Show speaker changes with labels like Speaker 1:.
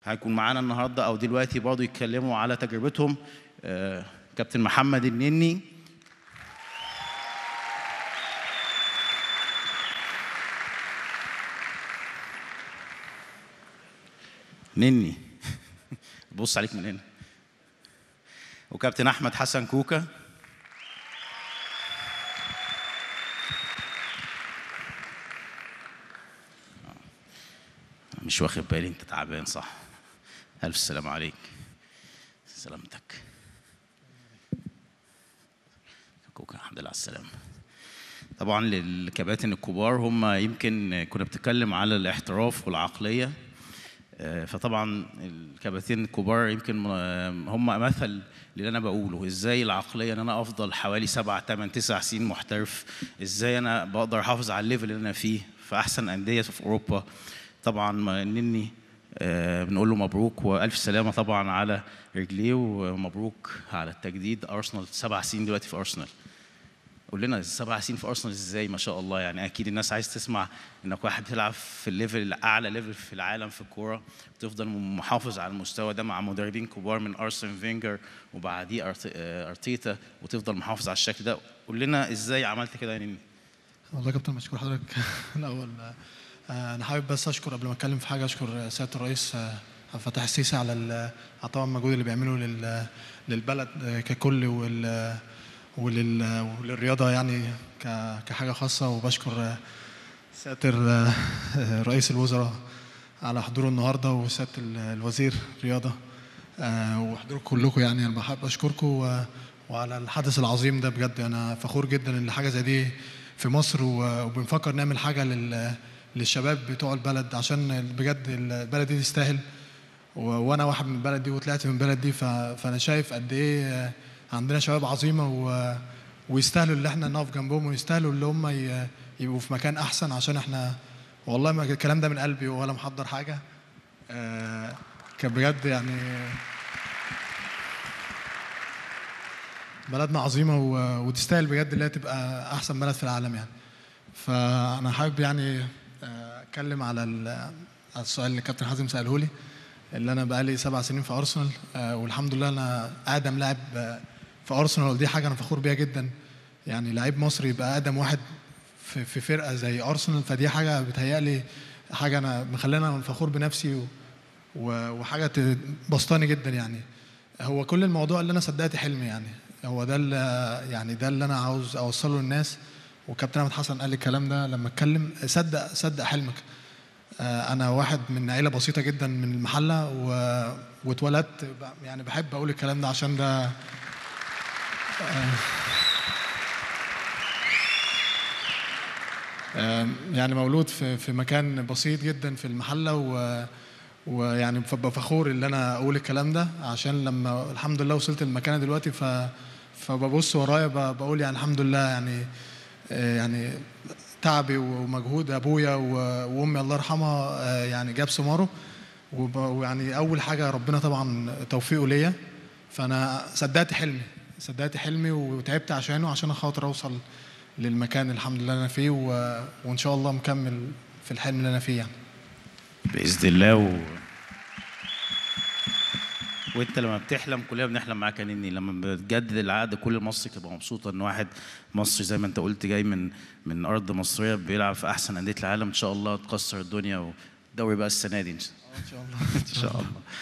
Speaker 1: هيكون معانا النهارده او دلوقتي برضه يتكلموا على تجربتهم آه، كابتن محمد النني نني بص عليك من هنا وكابتن احمد حسن كوكا مش واخد بالي انت تعبان صح الف سلام عليك سلامتك كوكا الحمد لله على السلامه طبعا للكباتن الكبار هم يمكن كنا بنتكلم على الاحتراف والعقليه آه، فطبعا الكباتن الكبار يمكن م- هم مثل اللي انا بقوله ازاي العقليه ان انا افضل حوالي سبع ثمان تسع سنين محترف ازاي انا بقدر احافظ على الليفل اللي انا فيه في احسن انديه في اوروبا طبعا ما- نني آه، بنقول له مبروك والف سلامه طبعا على رجليه ومبروك على التجديد ارسنال سبع سنين دلوقتي في ارسنال قول لنا سبع سنين في ارسنال ازاي ما شاء الله يعني اكيد الناس عايز تسمع انك واحد بتلعب في الليفل الاعلى ليفل في العالم في الكوره بتفضل محافظ على المستوى ده مع مدربين كبار من ارسن فينجر وبعديه أرت- آه، ارتيتا وتفضل محافظ على الشكل ده قول لنا ازاي عملت كده يا نني
Speaker 2: والله يا كابتن مشكور حضرتك الاول آه، انا حابب بس اشكر قبل ما اتكلم في حاجه اشكر سياده الرئيس آه، عبد الفتاح السيسي على ال- على طبعا المجهود اللي بيعمله لل- للبلد آه، ككل وال ولل وللرياضه يعني ك- كحاجه خاصه وبشكر آه، سياده ال- آه، رئيس الوزراء على حضوره النهارده وسياده ال- الوزير رياضه آه، وحضوركم كلكم يعني انا بحب اشكركم و- وعلى الحدث العظيم ده بجد انا فخور جدا ان حاجه زي دي في مصر و- وبنفكر نعمل حاجه لل للشباب بتوع البلد عشان بجد البلد دي تستاهل و- وانا واحد من البلد دي وطلعت من البلد دي ف- فانا شايف قد ايه عندنا شباب عظيمه و... ويستاهلوا اللي احنا نقف جنبهم ويستاهلوا اللي هم ي... يبقوا في مكان احسن عشان احنا والله ما الكلام ده من قلبي ولا محضر حاجه آه، كان بجد يعني بلدنا عظيمه و... وتستاهل بجد اللي هي تبقى احسن بلد في العالم يعني فانا حابب يعني آه، اتكلم على ال- على السؤال اللي كابتن حازم ساله لي اللي انا بقالي سبع سنين في ارسنال آه، والحمد لله انا اقدم لاعب آه، في ارسنال ودي حاجه انا فخور بيها جدا يعني لعيب مصري يبقى اقدم واحد في في فرقه زي ارسنال فدي حاجه بتهيألي حاجه انا مخلينا فخور بنفسي و و- وحاجه بسطاني جدا يعني هو كل الموضوع اللي انا صدقت حلمي يعني هو ده اللي يعني ده اللي انا عاوز اوصله للناس وكابتن احمد حسن قال لي الكلام ده لما اتكلم صدق صدق حلمك آه، انا واحد من عيله بسيطه جدا من المحله و... واتولدت ب- يعني بحب اقول الكلام ده عشان ده آه، آه، يعني مولود في في مكان بسيط جدا في المحله و ويعني ببقى فخور ان انا اقول الكلام ده عشان لما الحمد لله وصلت لمكاني دلوقتي ف فببص ورايا ب- بقول يعني الحمد لله يعني آه، يعني تعبي ومجهود ابويا و- وامي الله يرحمها آه، يعني جاب ثماره وب- ويعني اول حاجه ربنا طبعا توفيقه ليا فانا صدقت حلمي صدقت حلمي وتعبت عشانه عشان خاطر اوصل للمكان الحمد لله انا فيه و... وان شاء الله مكمل في الحلم اللي انا فيه يعني
Speaker 1: باذن الله و... وانت لما بتحلم كلنا بنحلم معاك يا نني لما بتجدد العقد كل مصر تبقى مبسوطه ان واحد مصري زي ما انت قلت جاي من من ارض مصريه بيلعب في احسن انديه العالم ان شاء الله تكسر الدنيا والدوري بقى السنه دي ان شاء
Speaker 2: ان شاء الله
Speaker 1: ان شاء الله